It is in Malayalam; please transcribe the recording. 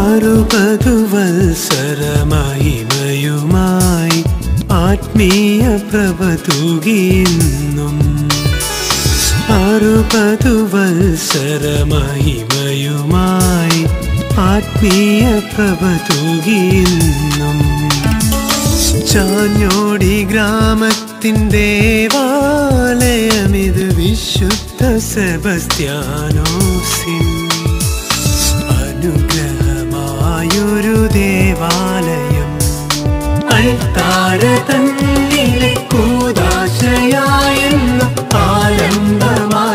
അറുപതു വത്സരമഹിമയുമായി ആത്മീയ പ്രഭതൂകിയെന്നും അറുപതു വത്സരമഹിമയുമായി ആത്മീയ പ്രഭതൂകിയെന്നും ചാഞ്ഞോടി ഗ്രാമത്തിൻ ദേവാലയമിത് വിശുദ്ധ സെബസ്ത്യാനോസിൻ അനുഗ്രഹമായൊരു ദേവാലയം അൾത്താര തന്നിലെ കൂതാശയായെന്ന ആലംബമാ